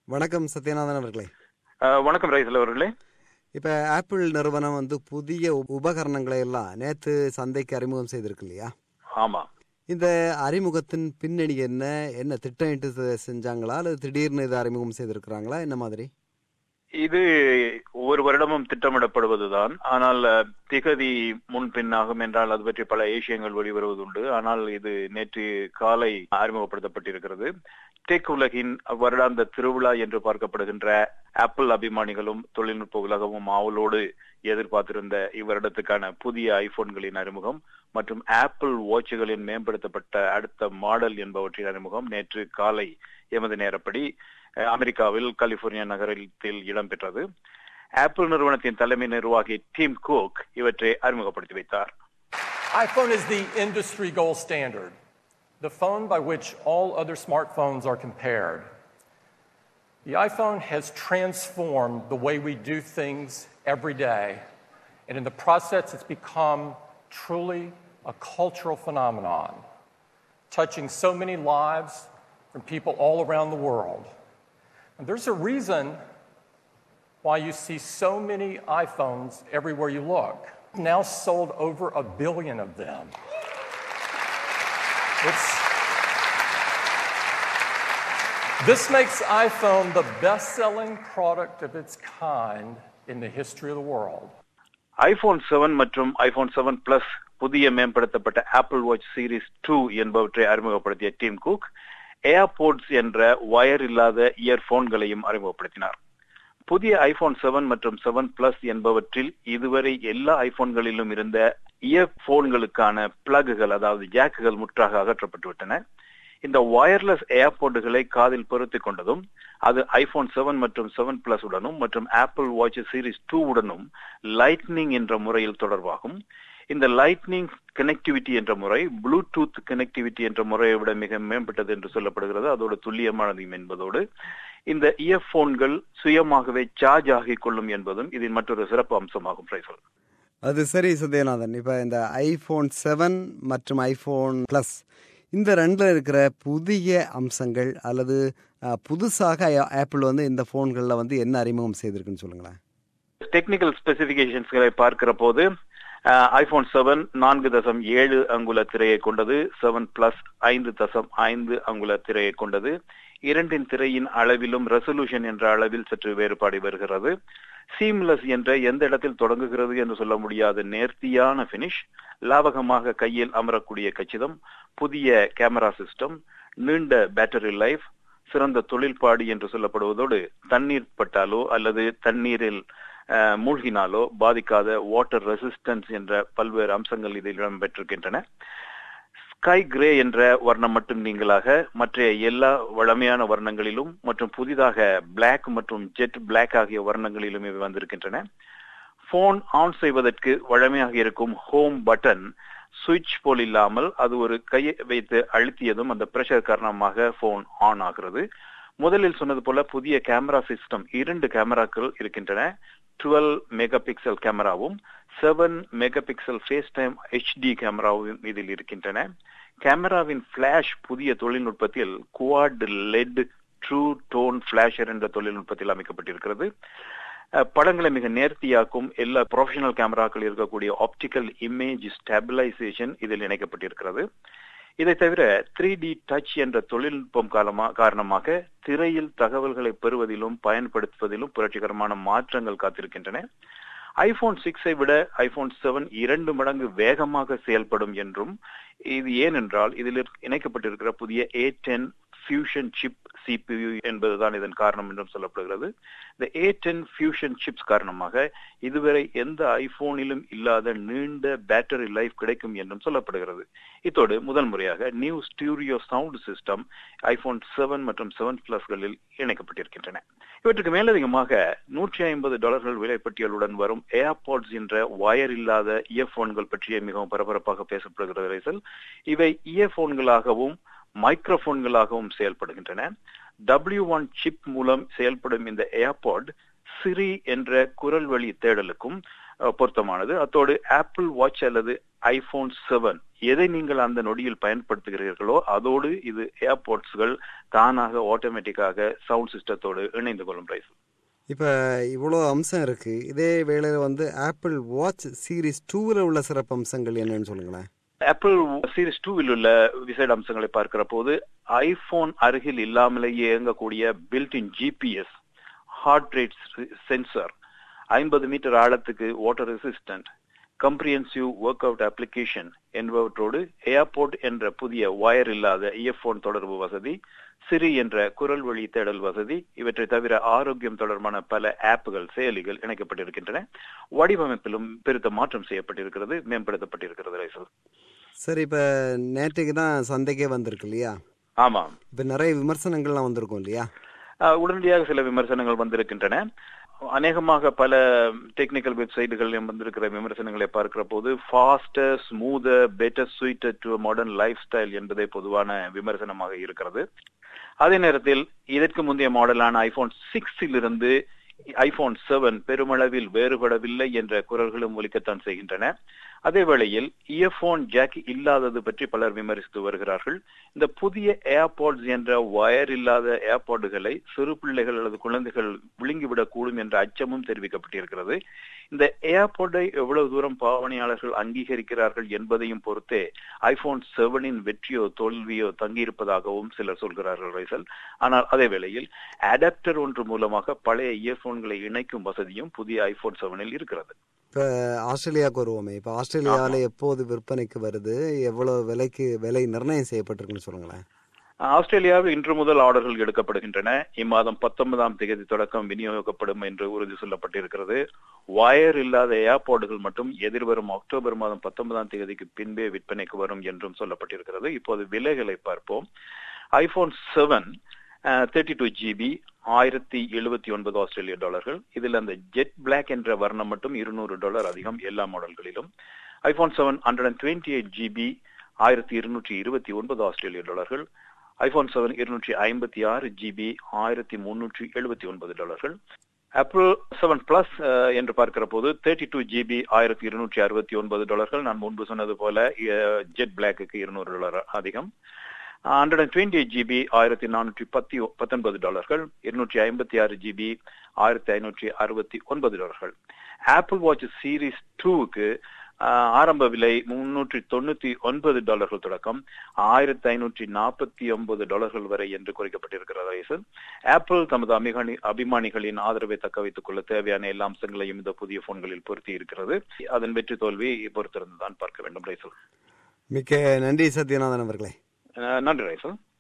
வணக்கம் சத்யநாதன் அவர்களே அஹ், வணக்கம் ரைசல் அவர்களே இப்போ ஆப்பிள் நிறுவனம் வந்து புதிய உ- உபகரணங்களை எல்லாம் நேற்று சந்தைக்கு அறிமுகம் செய்திருக்கு இல்லையா ஆமா இந்த அறிமுகத்தின் பின்னணி என்ன என்ன திட்டமிட்டு செ- செஞ்சாங்களா அல்லது திடீர்னு இதை அறிமுகம் செய்திருக்கிறாங்களா என்ன மாதிரி இது ஒவ்வொரு வருடமும் திட்டமிடப்படுவதுதான் ஆனால் அஹ், திகதி முன்பின்னாகும் என்றால் அது பற்றி பல ஏசியங்கள் வெளிவருவதுண்டு ஆனால் இது நேற்று காலை அறிமுகப்படுத்தப்பட்டிருக்கிறது டெக் உலகின் வருடாந்த திருவிழா என்று பார்க்கப்படுகின்ற ஆப்பிள் அபிமானிகளும் தொழில்நுட்ப உலகமும் ஆவலோடு எதிர்பார்த்திருந்த இவ்வருடத்துக்கான புதிய ஐபோன்களின் அறிமுகம் மற்றும் ஆப்பிள் வாட்சுகளின் மேம்படுத்தப்பட்ட அடுத்த மாடல் என்பவற்றின் அறிமுகம் நேற்று காலை எமது நேரப்படி அஹ், அமெரிக்காவில் கலிபோர்னியா நகரத்தில் இடம்பெற்றது ஆப்பிள் நிறுவனத்தின் தலைமை நிர்வாகி டீம் குக் இவற்றை அறிமுகப்படுத்தி வைத்தார் iPhone is the industry gold standard, the phone by which all other smartphones are compared. The iPhone has transformed the way we do things every day, and in the process, it's become truly a cultural phenomenon, touching so many lives from people all around the world. And there's a reason why you see so many iPhones everywhere you look. Now sold over a billion of them. It's, this makes iPhone the best selling product of its kind in the history of the world. IPhone seven மற்றும் iPhone seven plus புதிய மேம்படுத்தப்பட்ட Apple watch series two என்பவற்றை அறிமுகப்படுத்திய Tim Cook AirPods என்ற wire இல்லாத இயர்போன்களையும் அறிமுகப்படுத்தினார் புதிய ஐபோன் செவன் மற்றும் செவன் பிளஸ் என்பவற்றில் இதுவரை எல்லா ஐபோன்களிலும் இருந்த இயர்போன்களுக்கான பிளக்குகள் அதாவது ஜாக்குகள் முற்றாக அகற்றப்பட்டு விட்டன இந்த வயர்லெஸ் ஏர்போர்ட்டுகளை காதில் பொருத்திக் கொண்டதும் அது ஐபோன் செவன் மற்றும் செவன் பிளஸ் உடனும் மற்றும் ஆப்பிள் வாட்ச் சீரிஸ் டூ உடனும் லைட்னிங் என்ற முறையில் தொடர்பாகும் இந்த லைட்னிங் கனெக்டிவிட்டி என்ற முறை ப்ளூடூத் கனெக்டிவிட்டி என்ற முறையை விட மிக மேம்பட்டது என்று சொல்லப்படுகிறது அதோடு துல்லியமானதும் என்பதோடு இந்த இயர்போன்கள் சுயமாகவே சார்ஜ் ஆகிக் கொள்ளும் என்பதும் இதன் மற்றொரு சிறப்பு அம்சமாகும் பிரைசல் அது சரி சத்யநாதன் இப்போ இந்த ஐஃபோன் செவன் மற்றும் ஐஃபோன் ப்ளஸ் இந்த ரெண்டில் இருக்கிற புதிய அம்சங்கள் அல்லது அஹ், புதுசாக ஆ- ஆப்பிள் வந்து இந்த ஃபோன்களில் வந்து என்ன அறிமுகம் செய்திருக்குன்னு சொல்லுங்களேன் டெக்னிக்கல் ஸ்பெசிபிகேஷன்ஸ்களை பார்க்கிற போது ஐபோன் செவன் நான்கு தசம் ஏழு அங்குல திரையை கொண்டது செவன் பிளஸ் ஐந்து தசம் ஐந்து அங்குல திரையை கொண்டது இரண்டின் திரையின் அளவிலும் ரெசல்யூஷன் என்ற அளவில் சற்று வேறுபாடு வருகிறது சீம்லெஸ் என்ற எந்த இடத்தில் தொடங்குகிறது என்று சொல்ல முடியாத நேர்த்தியான பினிஷ் லாவகமாக கையில் அமரக்கூடிய கச்சிதம் புதிய கேமரா சிஸ்டம் நீண்ட பேட்டரி லைஃப் சிறந்த தொழில்பாடு என்று சொல்லப்படுவதோடு தண்ணீர் பட்டாலோ அல்லது தண்ணீரில் அஹ், மூழ்கினாலோ பாதிக்காத வாட்டர் ரெசிஸ்டன்ஸ் என்ற பல்வேறு அம்சங்கள் இதில் இடம்பெற்றிருக்கின்றன ஸ்கை கிரே என்ற வர்ணம் மட்டும் நீங்களாக மற்ற எல்லா வழமையான வர்ணங்களிலும் மற்றும் புதிதாக Black மற்றும் ஜெட் Black ஆகிய வர்ணங்களிலும் இவை வந்திருக்கின்றன போன் ஆன் செய்வதற்கு வழமையாக இருக்கும் ஹோம் பட்டன் சுவிட்ச் போல் இல்லாமல் அது ஒரு கையை வைத்து அழுத்தியதும் அந்த பிரஷர் காரணமாக போன் ஆன் ஆகிறது முதலில் சொன்னது போல புதிய கேமரா சிஸ்டம் இரண்டு கேமராக்கள் இருக்கின்றன 12 மெகா பிக்சல் கேமராவும் seven megapixel FaceTime HD கேமராவும் இதில் இருக்கின்றன கேமராவின் ஃபிளாஷ் புதிய தொழில்நுட்பத்தில் quad LED True Tone flasher என்ற தொழில்நுட்பத்தில் அமைக்கப்பட்டிருக்கிறது அஹ், படங்களை மிக நேர்த்தியாக்கும் எல்லா ப்ரொஃபஷனல் கேமராக்கள் இருக்கக்கூடிய ஆப்டிக்கல் இமேஜ் ஸ்டெபிலைசேஷன் இதில் இணைக்கப்பட்டிருக்கிறது இதை தவிர த்ரீ டி டச் என்ற தொழில்நுட்பம் காலமா காரணமாக திரையில் தகவல்களை பெறுவதிலும் பயன்படுத்துவதிலும் புரட்சிகரமான மாற்றங்கள் காத்திருக்கின்றன ஐபோன் சிக்ஸை விட ஐபோன் செவன் இரண்டு மடங்கு வேகமாக செயல்படும் என்றும் இது ஏனென்றால் இதில் இருக்க- இணைக்கப்பட்டிருக்கிற புதிய A ten fusion chip CPU என்பதுதான் இதன் காரணம் என்றும் சொல்லப்படுகிறது இந்த ஏ டென் ஃபியூஷன் சிப்ஸ் காரணமாக இதுவரை எந்த ஐபோனிலும் இல்லாத நீண்ட பேட்டரி லைஃப் கிடைக்கும் என்றும் சொல்லப்படுகிறது இத்தோடு முதல் முறையாக new studio sound system iPhone seven மற்றும் செவன் பிளஸ்களில் இணைக்கப்பட்டிருக்கின்றன இவற்றுக்கு மேலதிகமாக நூற்றி ஐம்பது டாலர்கள் விலைப்பட்டியலுடன் வரும் ஏர்பாட்ஸ் என்ற வயர் இல்லாத இயர்போன்கள் பற்றிய மிகவும் பரபரப்பாக பேசப்படுகிறது ரைசல் இவை இயர்போன்களாகவும் மைக்ரோபோன்களாகவும் செயல்படுகின்றன டபிள்யூ ஒன் சிப் மூலம் செயல்படும் இந்த ஏர்பாட் சிரி என்ற குரல் வழி தேடலுக்கும் அஹ், பொருத்தமானது அத்தோடு ஆப்பிள் வாட்ச் அல்லது ஐபோன் செவன் எதை நீங்கள் அந்த நொடியில் பயன்படுத்துகிறீர்களோ அதோடு இது ஏர்போர்ட்ஸ்கள் தானாக ஆட்டோமேட்டிக்காக சவுண்ட் சிஸ்டத்தோடு இணைந்து கொள்ளும் பிரைஸ் இப்போ இவ்வளோ அம்சம் இருக்கு இதே வேளையில் வந்து ஆப்பிள் வாட்ச் சீரிஸ் டூவில் உள்ள சிறப்பு அம்சங்கள் என்னன்னு சொல்லுங்களேன் ஆப்பிள் சீரிஸ் டூவில் உள்ள விசேட அம்சங்களை பார்க்கிற போது ஐபோன் அருகில் இல்லாமலேயே இயங்கக்கூடிய built in GPS heart rate sensor ஐம்பது மீட்டர் ஆழத்துக்கு water resistant comprehensive workout application என்பவற்றோடு ஏர்போர்ட் என்ற புதிய வயர் இல்லாத இயர்போன் தொடர்பு வசதி சிரி என்ற குரல் வழி தேடல் வசதி இவற்றை தவிர ஆரோக்கியம் தொடர்பான பல ஆப்புகள் செயலிகள் இணைக்கப்பட்டிருக்கின்றன வடிவமைப்பிலும் பெருத்த மாற்றம் செய்யப்பட்டிருக்கிறது மேம்படுத்தப்பட்டிருக்கிறது ரைசல் சரி இப்போ நேற்றுக்கு தான் சந்தைக்கே வந்திருக்கு இல்லையா ஆமாம் இப்போ நிறைய விமர்சனங்கள்லாம் வந்திருக்கும் இல்லையா அஹ், உடனடியாக சில விமர்சனங்கள் வந்திருக்கின்றன அநேகமாக பல டெக்னிக்கல் வெப்சைட்டுகளிலும் வந்திருக்கிற விமர்சனங்களை பார்க்கிற போது faster smoother better sweeter to modern lifestyle என்பதே பொதுவான விமர்சனமாக இருக்கிறது அதே நேரத்தில் இதற்கு முந்தைய மாடலான ஐபோன் சிக்ஸில் இருந்து ஐபோன் செவன் பெருமளவில் வேறுபடவில்லை என்ற குரல்களும் ஒலிக்கத்தான் செய்கின்றன அதே வேளையில் இயர்போன் ஜாக் இல்லாதது பற்றி பலர் விமர்சித்து வருகிறார்கள் இந்த புதிய ஏர்பாட்ஸ் என்ற வயர் இல்லாத ஏர்பாடுகளை சிறு பிள்ளைகள் அல்லது குழந்தைகள் விழுங்கிவிடக் கூடும் என்ற அச்சமும் தெரிவிக்கப்பட்டிருக்கிறது இந்த ஏர்பாடை எவ்வளவு தூரம் பாவனையாளர்கள் அங்கீகரிக்கிறார்கள் என்பதையும் பொறுத்தே ஐபோன் செவனின் வெற்றியோ தோல்வியோ தங்கியிருப்பதாகவும் சிலர் சொல்கிறார்கள் ரைசல் ஆனால் அதே வேளையில் அடாப்டர் ஒன்று மூலமாக பழைய இயர்போன்களை இணைக்கும் வசதியும் புதிய ஐபோன் செவனில் இருக்கிறது இப்போ ஆஸ்திரேலியாவுக்கு வருவோமே இப்போ ஆஸ்திரேலியாவில் எப்போது விற்பனைக்கு வருது எவ்வளோ விலைக்கு விலை நிர்ணயம் செய்யப்பட்டிருக்குன்னு சொல்லுங்களேன் ஆஸ்திரேலியாவில் இன்று முதல் ஆர்டர்கள் எடுக்கப்படுகின்றன இம்மாதம் பத்தொன்பதாம் தேதி தொடக்கம் விநியோகிக்கப்படும் என்று உறுதி சொல்லப்பட்டிருக்கிறது வயர் இல்லாத ஏர்போர்டுகள் மட்டும் எதிர்வரும் அக்டோபர் மாதம் பத்தொன்பதாம் தேதிக்கு பின்பே விற்பனைக்கு வரும் என்றும் சொல்லப்பட்டிருக்கிறது இப்போது விலைகளை பார்ப்போம் iPhone seven thirty two GB ஆயிரத்தி எழுபத்தி ஒன்பது ஆஸ்திரேலிய டாலர்கள் இதில் அந்த ஜெட் பிளாக் என்ற வர்ணம் மட்டும் இருநூறு டாலர் அதிகம் எல்லா மாடல்களிலும் iPhone seven hundred and twenty eight GB ஆயிரத்தி இருநூற்றி இருபத்தி ஒன்பது ஆஸ்திரேலிய டாலர்கள் ஐபோன் செவன் இருநூற்றி ஐம்பத்தி ஆறு ஜிபி ஆயிரத்தி முன்னூற்றி எழுபத்தி ஒன்பது டாலர்கள் ஆப்பிள் செவன் பிளஸ் என்று பார்க்கிற போது தேர்ட்டி டூ ஜிபி ஆயிரத்தி இருநூற்றி அறுபத்தி ஒன்பது டாலர்கள் நான் முன்பு சொன்னது போல ஜெட் பிளாக்கு இருநூறு டாலர் அதிகம் hundred and twenty eight GB ஆயிரத்தி நானூற்றி பத்தி பத்தொன்பது டாலர்கள் இருநூற்றி ஐம்பத்தி ஆறு ஜிபி ஆயிரத்தி ஐநூற்றி அறுபத்தி ஒன்பது டாலர்கள் ஆப்பிள் வாட்ச் சீரீஸ் டூக்கு ஆரம்ப விலை முன்னூற்றி தொண்ணூத்தி ஒன்பது டாலர்கள் தொடக்கம் ஆயிரத்தி ஐநூற்றி நாற்பத்தி ஒன்பது டாலர்கள் வரை என்று குறைக்கப்பட்டிருக்கிறது ஆப்பிள் தமது அபிமானி அபிமானிகளின் ஆதரவை தக்க வைத்துக் கொள்ள தேவையான எல்லா அம்சங்களையும் இந்த புதிய போன்களில் பொருத்தி இருக்கிறது அதன் வெற்றி தோல்வி பொறுத்திருந்து தான் பார்க்க வேண்டும் ரைசல் மிக்க நன்றி சத்யநாதன் அவர்களே நன்றி ரைசல்